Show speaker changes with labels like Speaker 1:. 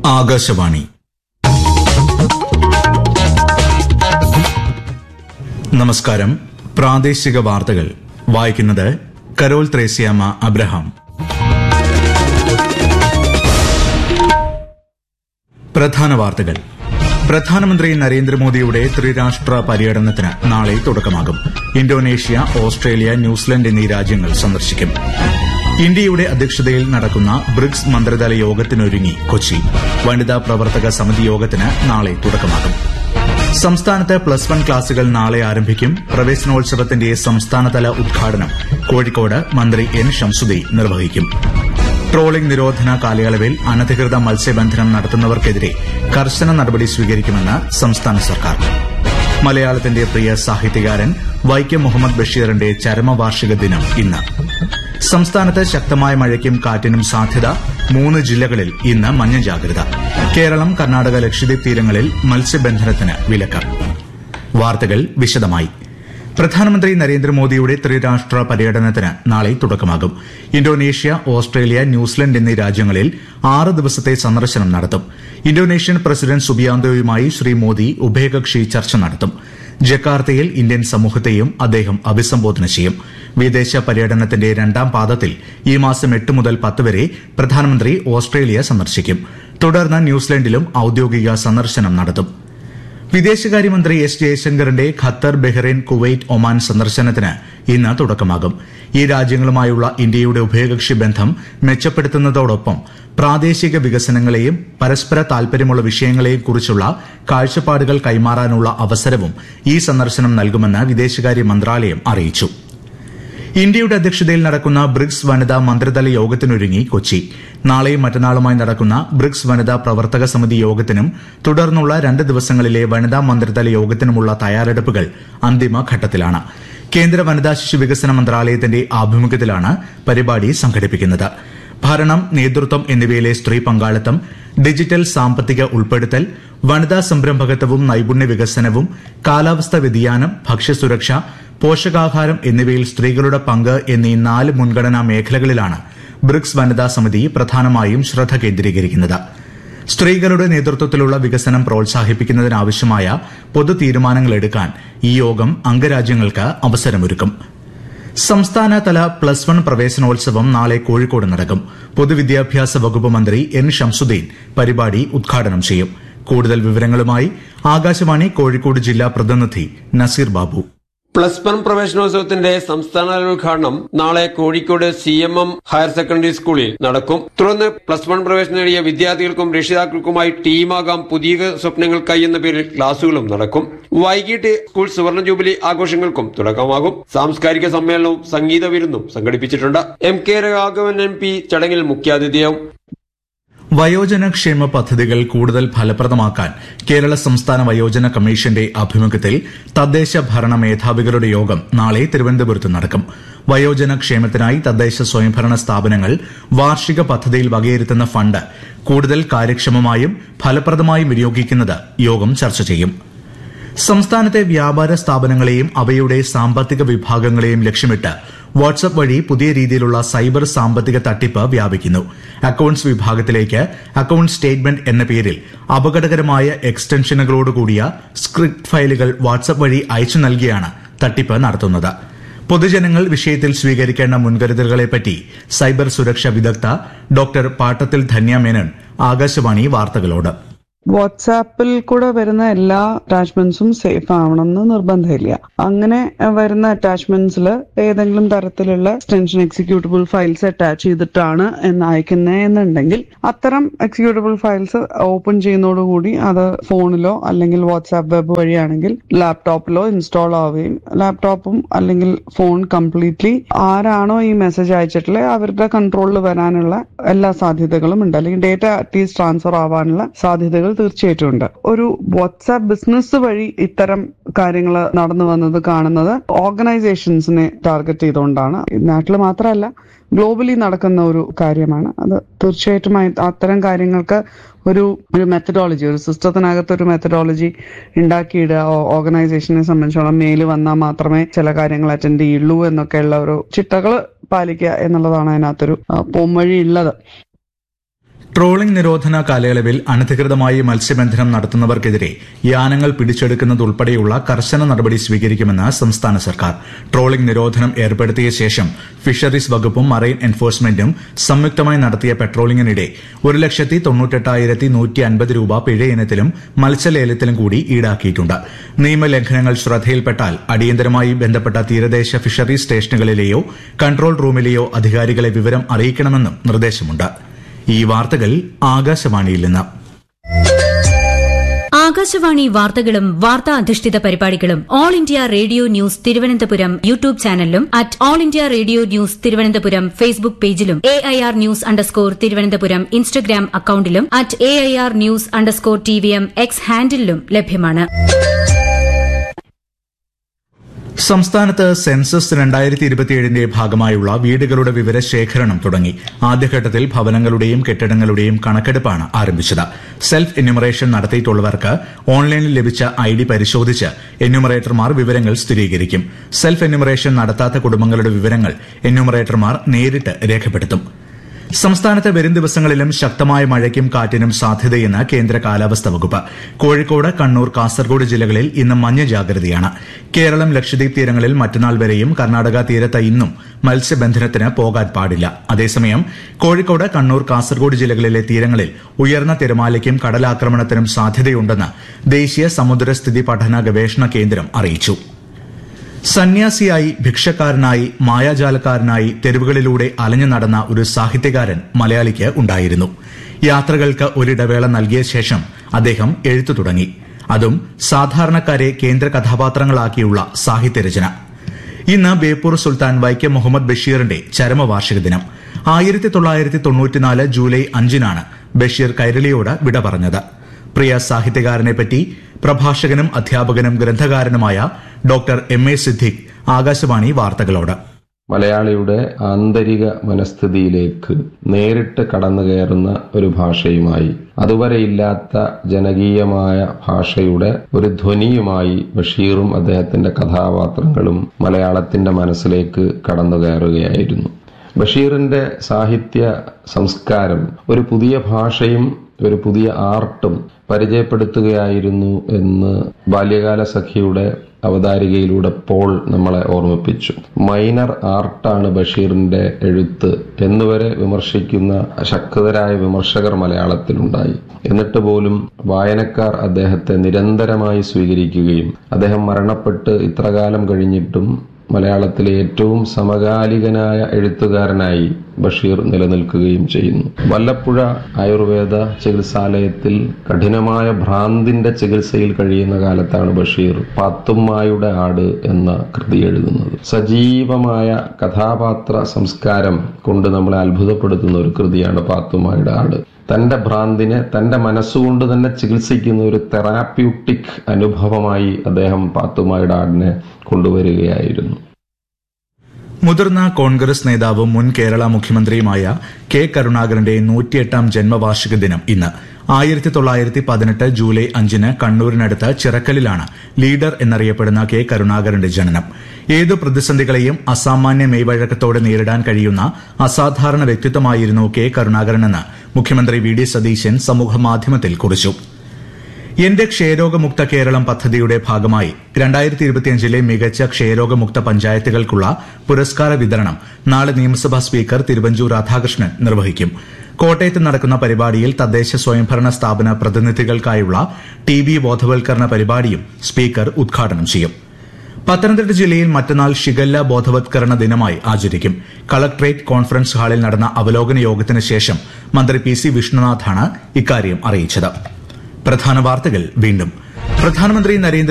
Speaker 1: ആകാശവാണി നമസ്കാരം പ്രാദേശിക വാർത്തകൾ വായിക്കുന്നത് കരോൾ ത്രേസ്യാമ അബ്രഹാം പ്രധാന വാർത്തകൾ പ്രധാനമന്ത്രി നരേന്ദ്രമോദിയുടെ ത്രിരാഷ്ട്ര പര്യടനത്തിന് നാളെ തുടക്കമാകും ഇന്തോനേഷ്യ ഓസ്ട്രേലിയ ന്യൂസിലൻഡ് എന്നീ രാജ്യങ്ങൾ സന്ദർശിക്കും ഇന്ത്യയുടെ അധ്യക്ഷതയിൽ നടക്കുന്ന ബ്രിക്സ് മന്ത്രിതല യോഗത്തിനൊരുങ്ങി കൊച്ചി വനിതാ പ്രവർത്തക സമിതി യോഗത്തിന് നാളെ തുടക്കമാകും സംസ്ഥാനത്ത് പ്ലസ് വൺ ക്ലാസുകൾ നാളെ ആരംഭിക്കും പ്രവേശനോത്സവത്തിന്റെ സംസ്ഥാനതല ഉദ്ഘാടനം കോഴിക്കോട് മന്ത്രി എൻ ഷംസുദി നിർവഹിക്കും ട്രോളിംഗ് നിരോധന കാലയളവിൽ അനധികൃത മത്സ്യബന്ധനം നടത്തുന്നവർക്കെതിരെ കർശന നടപടി സ്വീകരിക്കുമെന്ന് സംസ്ഥാന സർക്കാർ മലയാളത്തിന്റെ പ്രിയ സാഹിത്യകാരൻ വൈക്കം മുഹമ്മദ് ബഷീറിന്റെ ചരമവാർഷിക ദിനം ഇന്ന് സംസ്ഥാനത്ത് ശക്തമായ മഴയ്ക്കും കാറ്റിനും സാധ്യത മൂന്ന് ജില്ലകളിൽ ഇന്ന് മഞ്ഞ ജാഗ്രത കേരളം കർണാടക ലക്ഷദ്വീപ് തീരങ്ങളിൽ മത്സ്യബന്ധനത്തിന് വിലക്ക് വാർത്തകൾ വിശദമായി പ്രധാനമന്ത്രി നരേന്ദ്രമോദിയുടെ ത്രിരാഷ്ട്ര പര്യടനത്തിന് നാളെ തുടക്കമാകും ഇന്തോനേഷ്യ ഓസ്ട്രേലിയ ന്യൂസിലൻഡ് എന്നീ രാജ്യങ്ങളിൽ ആറ് ദിവസത്തെ സന്ദർശനം നടത്തും ഇന്തോനേഷ്യൻ പ്രസിഡന്റ് സുബിയാന്തോയുമായി ശ്രീ മോദി ഉഭയകക്ഷി ചർച്ച നടത്തും ജക്കാർത്തയിൽ ഇന്ത്യൻ സമൂഹത്തെയും അദ്ദേഹം അഭിസംബോധന ചെയ്യും വിദേശ പര്യടനത്തിന്റെ രണ്ടാം പാദത്തിൽ ഈ മാസം എട്ട് മുതൽ പത്ത് വരെ പ്രധാനമന്ത്രി ഓസ്ട്രേലിയ സന്ദർശിക്കും തുടർന്ന് ന്യൂസിലൻഡിലും ഔദ്യോഗിക സന്ദർശനം നടത്തും വിദേശകാര്യമന്ത്രി എസ് ജയശങ്കറിന്റെ ഖത്തർ ബഹ്റൈൻ കുവൈറ്റ് ഒമാൻ സന്ദർശനത്തിന് ഇന്ന് തുടക്കമാകും ഈ രാജ്യങ്ങളുമായുള്ള ഇന്ത്യയുടെ ഉഭയകക്ഷി ബന്ധം മെച്ചപ്പെടുത്തുന്നതോടൊപ്പം പ്രാദേശിക വികസനങ്ങളെയും പരസ്പര താൽപര്യമുള്ള വിഷയങ്ങളെയും കുറിച്ചുള്ള കാഴ്ചപ്പാടുകൾ കൈമാറാനുള്ള അവസരവും ഈ സന്ദർശനം നൽകുമെന്ന് വിദേശകാര്യ മന്ത്രാലയം അറിയിച്ചു ഇന്ത്യയുടെ അധ്യക്ഷതയിൽ നടക്കുന്ന ബ്രിക്സ് വനിതാ മന്ത്രിതല യോഗത്തിനൊരുങ്ങി കൊച്ചി നാളെയും മറ്റന്നാളുമായി നടക്കുന്ന ബ്രിക്സ് വനിതാ പ്രവർത്തക സമിതി യോഗത്തിനും തുടർന്നുള്ള രണ്ട് ദിവസങ്ങളിലെ വനിതാ മന്ത്രിതല യോഗത്തിനുമുള്ള തയ്യാറെടുപ്പുകൾ അന്തിമഘട്ടത്തിലാണ് കേന്ദ്ര വനിതാ ശിശു വികസന മന്ത്രാലയത്തിന്റെ ആഭിമുഖ്യത്തിലാണ് പരിപാടി സംഘടിപ്പിക്കുന്നത് ഭരണം നേതൃത്വം എന്നിവയിലെ സ്ത്രീ പങ്കാളിത്തം ഡിജിറ്റൽ സാമ്പത്തിക ഉൾപ്പെടുത്തൽ വനിതാ സംരംഭകത്വവും നൈപുണ്യ വികസനവും കാലാവസ്ഥാ വ്യതിയാനം ഭക്ഷ്യസുരക്ഷ പോഷകാഹാരം എന്നിവയിൽ സ്ത്രീകളുടെ പങ്ക് എന്നീ നാല് മുൻഗണനാ മേഖലകളിലാണ് ബ്രിക്സ് വനിതാ സമിതി പ്രധാനമായും ശ്രദ്ധ കേന്ദ്രീകരിക്കുന്നത് സ്ത്രീകളുടെ നേതൃത്വത്തിലുള്ള വികസനം പ്രോത്സാഹിപ്പിക്കുന്നതിനാവശ്യമായ പൊതു തീരുമാനങ്ങൾ എടുക്കാൻ ഈ യോഗം അംഗരാജ്യങ്ങൾക്ക് അവസരമൊരുക്കും സംസ്ഥാനതല പ്ലസ് വൺ പ്രവേശനോത്സവം നാളെ കോഴിക്കോട് നടക്കും പൊതുവിദ്യാഭ്യാസ വകുപ്പ് മന്ത്രി എൻ ഷംസുദ്ദീൻ പരിപാടി ഉദ്ഘാടനം ചെയ്യും കൂടുതൽ വിവരങ്ങളുമായി ആകാശവാണി കോഴിക്കോട് ജില്ലാ പ്രതിനിധി നസീർ ബാബു
Speaker 2: പ്ലസ് വൺ പ്രവേശനോത്സവത്തിന്റെ സംസ്ഥാനതല ഉദ്ഘാടനം നാളെ Kozhikode C M M higher secondary സ്കൂളിൽ നടക്കും തുടർന്ന് പ്ലസ് വൺ പ്രവേശനം നേടിയ വിദ്യാർത്ഥികൾക്കും രക്ഷിതാക്കൾക്കുമായി ടീമാകാം പുതിയ സ്വപ്നങ്ങൾക്കായി എന്ന പേരിൽ ക്ലാസുകളും നടക്കും വൈകിട്ട് സ്കൂൾ സുവർണ ജൂബിലി ആഘോഷങ്ങൾക്കും തുടക്കമാകും സാംസ്കാരിക സമ്മേളനവും സംഗീത വിരുന്നും സംഘടിപ്പിച്ചിട്ടുണ്ട് M K Raghavan M P ചടങ്ങിൽ മുഖ്യാതിഥിയാവും
Speaker 1: വയോജനക്ഷേമ പദ്ധതികൾ കൂടുതൽ ഫലപ്രദമാക്കാൻ കേരള സംസ്ഥാന വയോജന കമ്മീഷന്റെ ആഭിമുഖ്യത്തിൽ തദ്ദേശ ഭരണ മേധാവികളുടെ യോഗം നാളെ തിരുവനന്തപുരത്ത് നടക്കും വയോജന ക്ഷേമത്തിനായി തദ്ദേശ സ്വയംഭരണ സ്ഥാപനങ്ങൾ വാർഷിക പദ്ധതിയിൽ വകയിരുത്തുന്ന ഫണ്ട് കൂടുതൽ കാര്യക്ഷമമായും ഫലപ്രദമായും വിനിയോഗിക്കുന്നത് യോഗം ചർച്ച ചെയ്യും സംസ്ഥാനത്തെ വ്യാപാര സ്ഥാപനങ്ങളെയും അവയുടെ സാമ്പത്തിക വിഭാഗങ്ങളെയും ലക്ഷ്യമിട്ട് വാട്സ്ആപ്പ് വഴി പുതിയ രീതിയിലുള്ള സൈബർ സാമ്പത്തിക തട്ടിപ്പ് വ്യാപിക്കുന്നു അക്കൌണ്ട്സ് വിഭാഗത്തിലേക്ക് അക്കൌണ്ട് സ്റ്റേറ്റ്മെന്റ് എന്ന പേരിൽ അപകടകരമായ എക്സ്റ്റൻഷനുകളോടുകൂടിയ സ്ക്രിപ്റ്റ് ഫയലുകൾ വാട്സ്ആപ്പ് വഴി അയച്ചു നൽകിയാണ് തട്ടിപ്പ് നടത്തുന്നത് പൊതുജനങ്ങൾ വിഷയത്തിൽ സ്വീകരിക്കേണ്ട മുൻകരുതലുകളെപ്പറ്റി സൈബർ സുരക്ഷാ വിദഗ്ധ ഡോക്ടർ പാട്ടത്തിൽ ധന്യ മേനൻ ആകാശവാണി വാർത്തകളോട്
Speaker 3: വാട്സാപ്പിൽ കൂടെ വരുന്ന എല്ലാ അറ്റാച്ച്മെന്റ്സും സേഫ് ആവണമെന്ന് നിർബന്ധമില്ല അങ്ങനെ വരുന്ന അറ്റാച്ച്മെന്റ്സിൽ ഏതെങ്കിലും തരത്തിലുള്ള എക്സ്റ്റൻഷൻ എക്സിക്യൂട്ടബിൾ ഫയൽസ് അറ്റാച്ച് ചെയ്തിട്ടാണ് എന്ന് അയക്കുന്നത് എന്നുണ്ടെങ്കിൽ അത്തരം എക്സിക്യൂട്ടബിൾ ഫയൽസ് ഓപ്പൺ ചെയ്യുന്നതോടുകൂടി അത് ഫോണിലോ അല്ലെങ്കിൽ വാട്സാപ്പ് വെബ് വഴിയാണെങ്കിൽ ലാപ്ടോപ്പിലോ ഇൻസ്റ്റാൾ ആവുകയും ലാപ്ടോപ്പും അല്ലെങ്കിൽ ഫോൺ കംപ്ലീറ്റ്ലി ആരാണോ ഈ മെസ്സേജ് അയച്ചിട്ടുള്ളത് അവരുടെ കൺട്രോളിൽ വരാനുള്ള എല്ലാ സാധ്യതകളും ഉണ്ട് അല്ലെങ്കിൽ ഡേറ്റ അറ്റ്ലീസ്റ്റ് ട്രാൻസ്ഫർ ആവാനുള്ള സാധ്യതകൾ തീർച്ചയായിട്ടും ഉണ്ട് ഒരു വാട്സാപ്പ് ബിസിനസ് വഴി ഇത്തരം കാര്യങ്ങൾ നടന്നു വന്നത് കാണുന്നത് ഓർഗനൈസേഷൻസിനെ ടാർഗറ്റ് ചെയ്തുകൊണ്ടാണ് നാട്ടിൽ മാത്രമല്ല ഗ്ലോബലി നടക്കുന്ന ഒരു കാര്യമാണ് അത് തീർച്ചയായിട്ടും അയ- അത്തരം കാര്യങ്ങൾക്ക് ഒരു ഒരു മെത്തഡോളജി ഒരു സിസ്റ്റത്തിനകത്ത് ഒരു മെത്തഡോളജി ഉണ്ടാക്കിയിടുക ഓർഗനൈസേഷനെ സംബന്ധിച്ചോളം മെയിൽ വന്നാൽ മാത്രമേ ചില കാര്യങ്ങൾ അറ്റൻഡ് ചെയ്യുള്ളൂ എന്നൊക്കെയുള്ള ഒരു ചിട്ടകൾ പാലിക്കുക എന്നുള്ളതാണ് അതിനകത്തൊരു ആ, പോംവഴി ഉള്ളത്
Speaker 1: ട്രോളിംഗ് നിരോധന കാലയളവിൽ അനധികൃതമായി മത്സ്യബന്ധനം നടത്തുന്നവർക്കെതിരെ യാനങ്ങൾ പിടിച്ചെടുക്കുന്നതുൾപ്പെടെയുള്ള കർശന നടപടി സ്വീകരിക്കുമെന്ന് സംസ്ഥാന സർക്കാർ ട്രോളിംഗ് നിരോധനം ഏർപ്പെടുത്തിയ ശേഷം ഫിഷറീസ് വകുപ്പും മറൈൻ എൻഫോഴ്സ്മെന്റും സംയുക്തമായി നടത്തിയ പെട്രോളിംഗിനിടെ ഒരു ലക്ഷത്തി തൊണ്ണൂറ്റെട്ടായിരത്തി നൂറ്റി അൻപത് രൂപ പിഴ ഇനത്തിലും മത്സ്യലേലത്തിലും കൂടി ഈടാക്കിയിട്ടുണ്ട് നിയമലംഘനങ്ങൾ ശ്രദ്ധയിൽപ്പെട്ടാൽ അടിയന്തരമായി ബന്ധപ്പെട്ട തീരദേശ ഫിഷറീസ് സ്റ്റേഷനുകളിലെയോ കൺട്രോൾ റൂമിലെയോ അധികാരികളെ വിവരം അറിയിക്കണമെന്നും നിർദ്ദേശമുണ്ട് ഈ വാർത്തകൾ ആകാശവാണിയിൽ നിന്ന്
Speaker 4: ആകാശവാണി വാർത്തകളും വാർത്താ അധിഷ്ഠിത പരിപാടികളും All India Radio News Thiruvananthapuram YouTube ചാനലിലും at All India Radio News Thiruvananthapuram Facebook പേജിലും A I R news underscore Thiruvananthapuram Instagram അക്കൌണ്ടിലും at A I R news underscore T V M X ഹാൻഡിലും ലഭ്യമാണ്
Speaker 1: സംസ്ഥാനത്ത് സെൻസസ് രണ്ടായിരത്തി ഇരുപത്തിയേഴിന്റെ ഭാഗമായുള്ള വീടുകളുടെ വിവരശേഖരണം തുടങ്ങി ആദ്യഘട്ടത്തിൽ ഭവനങ്ങളുടെയും കെട്ടിടങ്ങളുടെയും കണക്കെടുപ്പാണ് ആരംഭിച്ചത് സെൽഫ് എന്യൂമറേഷൻ നടത്തിയിട്ടുള്ളവർക്ക് ഓൺലൈനിൽ ലഭിച്ച ഐ ഡി പരിശോധിച്ച് എന്യൂമറേറ്റർമാർ വിവരങ്ങൾ സ്ഥിരീകരിക്കും സെൽഫ് എന്യൂമറേഷൻ നടത്താത്ത കുടുംബങ്ങളുടെ വിവരങ്ങൾ എന്യൂമറേറ്റർമാർ നേരിട്ട് രേഖപ്പെടുത്തും സംസ്ഥാനത്ത് വരും ദിവസങ്ങളിലും ശക്തമായ മഴയ്ക്കും കാറ്റിനും സാധ്യതയെന്ന് കേന്ദ്ര കാലാവസ്ഥാ വകുപ്പ് കോഴിക്കോട് കണ്ണൂർ കാസർഗോഡ് ജില്ലകളിൽ ഇന്ന് മഞ്ഞ ജാഗ്രതയാണ് കേരളം ലക്ഷദ്വീപ് തീരങ്ങളിൽ മറ്റന്നാൾ വരെയും കർണാടക തീരത്ത് ഇന്നും മത്സ്യബന്ധനത്തിന് പോകാൻ പാടില്ല അതേസമയം കോഴിക്കോട് കണ്ണൂർ കാസർഗോഡ് ജില്ലകളിലെ തീരങ്ങളിൽ ഉയർന്ന തിരമാലയ്ക്കും കടലാക്രമണത്തിനും സാധ്യതയുണ്ടെന്ന് ദേശീയ സമുദ്രസ്ഥിതി പഠന ഗവേഷണ കേന്ദ്രം അറിയിച്ചു സന്യാസിയായി ഭിക്ഷക്കാരനായി മായാജാലക്കാരനായി തെരുവുകളിലൂടെ അലഞ്ഞു നടന്ന ഒരു സാഹിത്യകാരൻ മലയാളിക്ക് ഉണ്ടായിരുന്നു യാത്രകൾക്ക് ഒരിടവേള നൽകിയ ശേഷം അദ്ദേഹം എഴുത്തു തുടങ്ങി അതും സാധാരണക്കാരെ കേന്ദ്ര കഥാപാത്രങ്ങളാക്കിയുള്ള സാഹിത്യരചന ഇന്ന് ബേപ്പൂർ സുൽത്താൻ വൈക്കം മുഹമ്മദ് ബഷീറിന്റെ ചരമവാർഷിക ദിനം ആയിരത്തി തൊള്ളായിരത്തി തൊണ്ണൂറ്റിനാല് ജൂലൈ അഞ്ചിനാണ് ബഷീർ കൈരളിയോട് വിട പറഞ്ഞത് പ്രിയ സാഹിത്യകാരനെപ്പറ്റി പ്രഭാഷകനും അധ്യാപകനും ഗ്രന്ഥകാരനുമായ doctor M A Siddique Akashvani വാർത്തകളോട്
Speaker 5: മലയാളിയുടെ ആന്തരിക മനസ്ഥിതിയിലേക്ക് നേരിട്ട് കടന്നു കയറുന്ന ഒരു ഭാഷയുമായി അതുവരെ ഇല്ലാത്ത ജനകീയമായ ഭാഷയുടെ ഒരു ധ്വനിയുമായി ബഷീറും അദ്ദേഹത്തിന്റെ കഥാപാത്രങ്ങളും മലയാളത്തിന്റെ മനസ്സിലേക്ക് കടന്നു കയറുകയായിരുന്നു ബഷീറിന്റെ സാഹിത്യ സംസ്കാരം ഒരു പുതിയ ഭാഷയും ഒരു പുതിയ ആർട്ടും പരിചയപ്പെടുത്തുകയായിരുന്നു എന്ന് ബാല്യകാല സഖിയുടെ അവതാരികയിലൂടെ പോൾ നമ്മളെ ഓർമ്മിപ്പിച്ചു മൈനർ ആർട്ടാണ് ബഷീറിന്റെ എഴുത്ത് എന്നുവരെ വിമർശിക്കുന്ന ശക്തരായ വിമർശകർ മലയാളത്തിലുണ്ടായി എന്നിട്ട് പോലും വായനക്കാർ അദ്ദേഹത്തെ നിരന്തരമായി സ്വീകരിക്കുകയും അദ്ദേഹം മരണപ്പെട്ട് ഇത്രകാലം കഴിഞ്ഞിട്ടും മലയാളത്തിലെ ഏറ്റവും സമകാലികനായ എഴുത്തുകാരനായി ബഷീർ നിലനിൽക്കുകയും ചെയ്യുന്നു വല്ലപ്പുഴ ആയുർവേദ ചികിത്സാലയത്തിൽ കഠിനമായ ഭ്രാന്തിന്റെ ചികിത്സയിൽ കഴിയുന്ന കാലത്താണ് ബഷീർ പാത്തുമ്മായുടെ ആട് എന്ന കൃതി എഴുതുന്നത് സജീവമായ കഥാപാത്ര സംസ്കാരം കൊണ്ട് നമ്മളെ അത്ഭുതപ്പെടുത്തുന്ന ഒരു കൃതിയാണ് പാത്തുമ്മായുടെ ആട് തന്റെ ഭ്രാന്തിനെ തന്റെ മനസ്സുകൊണ്ട് തന്നെ ചികിത്സിക്കുന്ന ഒരു തെറാപ്യൂട്ടിക് അനുഭവമായി അദ്ദേഹം പാത്തുമായുടെ ആടിനെ കൊണ്ടുവരികയായിരുന്നു
Speaker 1: മുതിർന്ന കോൺഗ്രസ് നേതാവും മുൻ കേരള മുഖ്യമന്ത്രിയുമായ കെ കരുണാകരന്റെ നൂറ്റിയെട്ടാം ജന്മവാർഷിക ദിനം ഇന്ന് ആയിരത്തി തൊള്ളായിരത്തി പതിനെട്ട് ജൂലൈ അഞ്ചിന് കണ്ണൂരിനടുത്ത് ചിറക്കലിലാണ് ലീഡർ എന്നറിയപ്പെടുന്ന കെ കരുണാകരന്റെ ജനനം ഏതു പ്രതിസന്ധികളെയും അസാമാന്യ മെയ്വഴക്കത്തോടെ നേരിടാൻ കഴിയുന്ന അസാധാരണ വ്യക്തിത്വമായിരുന്നു കെ കരുണാകരനെന്ന് മുഖ്യമന്ത്രി വി ഡി സതീശൻ സമൂഹമാധ്യമത്തിൽ കുറിച്ചു എന്റെ ക്ഷയരോഗമുക്ത കേരളം പദ്ധതിയുടെ ഭാഗമായി രണ്ടായിരത്തി ഇരുപത്തിയഞ്ചിലെ മികച്ച ക്ഷയരോഗമുക്ത പഞ്ചായത്തുകൾക്കുള്ള പുരസ്കാര വിതരണം നാളെ നിയമസഭാ സ്പീക്കർ തിരുവഞ്ചൂർ രാധാകൃഷ്ണൻ നിർവഹിക്കും കോട്ടയത്ത് നടക്കുന്ന പരിപാടിയിൽ തദ്ദേശ സ്വയംഭരണ സ്ഥാപന പ്രതിനിധികൾക്കായുള്ള ടി ബി ബോധവൽക്കരണ പരിപാടിയും സ്പീക്കർ ഉദ്ഘാടനം ചെയ്യും പത്തനംതിട്ട ജില്ലയിൽ മറ്റന്നാൾ ഷിഗല്ല ബോധവത്കരണ ദിനമായി ആചരിക്കും കളക്ട്രേറ്റ് കോൺഫറൻസ് ഹാളിൽ നടന്ന അവലോകന യോഗത്തിന് ശേഷം മന്ത്രി പി സി വിഷ്ണുനാഥാണ് ഇക്കാര്യം അറിയിച്ചത് പ്രധാന വാർത്തകൾ വീണ്ടും പ്രധാനമന്ത്രി നരേന്ദ്ര